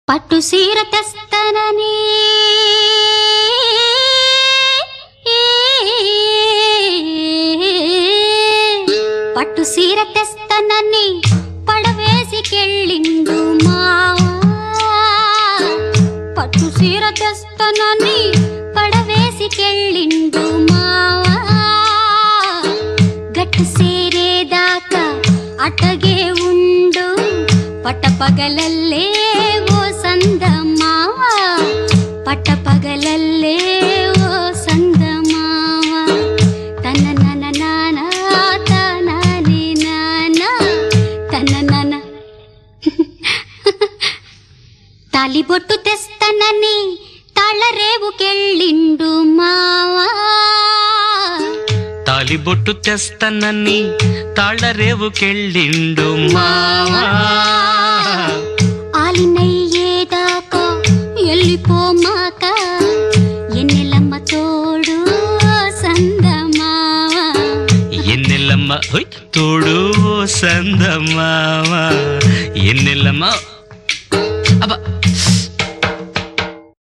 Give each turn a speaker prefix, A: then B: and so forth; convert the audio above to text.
A: పట్టు సీర తెస్తనని పట్టు సీర తెస్తనని పడవేసికెళ్ళిండు మావా పట్టు సీర తెస్తనని పడవేసికెళ్ళిండు మావా గట్టు సేరేదాకా అటగే ఉండు పట్టపగలల్లే ఓ సందమావా పట్టపగలల్లే ఓ సందమావా తన నన నానా తనని నానా తన నన తాలిబొట్టు తెస్తనని తళరేవుకెళ్ళిండు మావా
B: తాలిబొట్టు తెస్తానని తాళ్ళరేవుకెళ్ళిండు మావా
A: ఆలినయ్యేదాకా ఎల్లిపోమాక ఎన్నెలమ్మ తోడు సందమావా
B: ఎన్నెల్లమ్మ హొయ్ తోడు ఓ సందమావా ఎన్నెల్లమ్మ